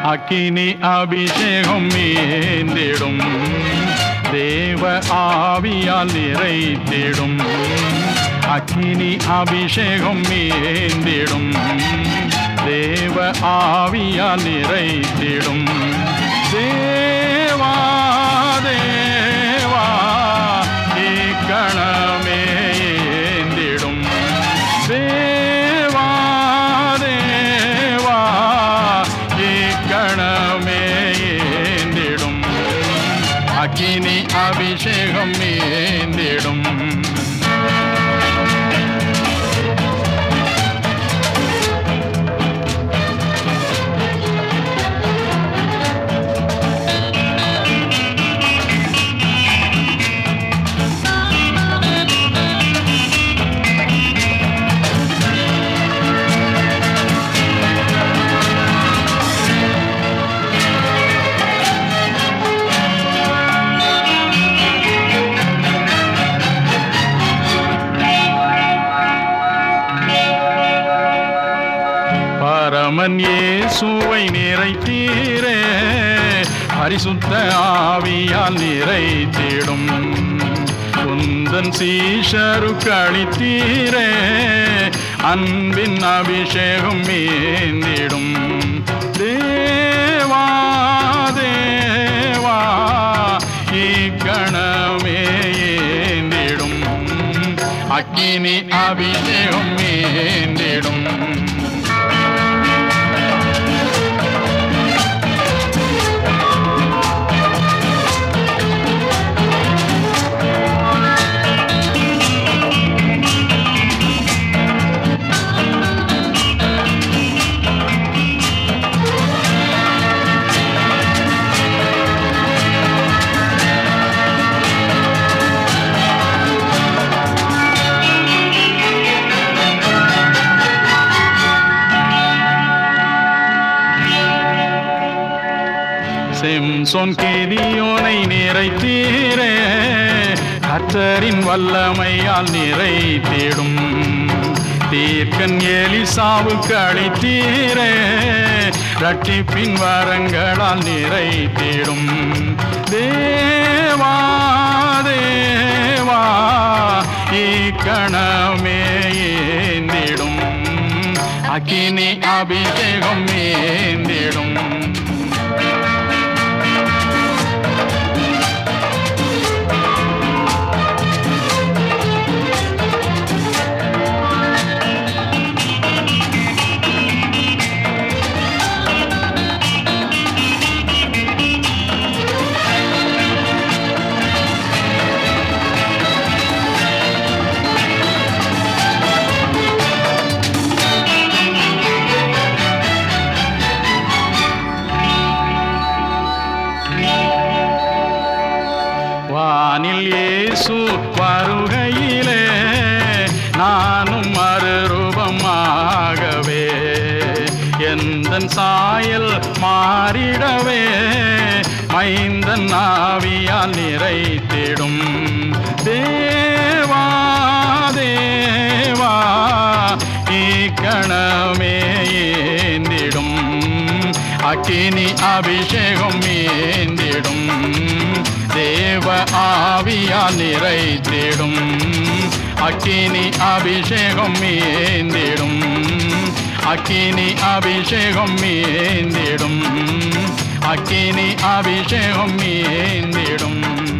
அக்கினி அபிஷேகம் மீந்திடும் தேவ ஆவியால் நிறைத்திடும் அக்கினி அபிஷேகம் மீந்திடும் தேவ ஆவியால் நிறைத்திடும் தேவா தேவா இக்கணமே ஏந்திடும் தேவா தேவா இக்கணமே ஏந்திடும் அக்கினி அபிஷேகம் ஏந்திடும் பரமன் இயேசுவை நிறைத்தீரே பரிசுத்த ஆவியால் நிறைத்திடும் குந்தன் சீஷருக்கு அளித்தீரே அன்பின் அபிஷேகம் மீந்திடும் தேவா தேவா இக்கணமே ஏந்திடும் அக்கினி அபிஷேகம் ஏந்திடும் சிம்சோன் கிரியோனை நிறைத்தீரே கர்த்தரின் வல்லமையால் நிறைத்திடும் தீர்க்கன் எலிசாவுக்கு அளித்தீரே ரட்சிப்பின் வரங்களால் நிறைத்திடும் தேவா தேவா இக்கணமே ஏந்திடும் அக்கினி அபிஷேகம் ஏந்திடும் வானில் இயேசு வருகையிலே நானும் மறுரூபமாகவே எந்தன் சாயல் மாறிடவே மைந்தன் ஆவியால் நிறைத்திடும் தேவா தேவா இக்கணமே ஏந்திடும் அக்கினி அபிஷேகம் ஏந்திடும் தேவ ஆவியால் நிறைத்திடும் அக்கினி அபிஷேகம் ஏந்திடும் அக்கினி அபிஷேகம் ஏந்திடும் அக்கினி அபிஷேகம் ஏந்திடும்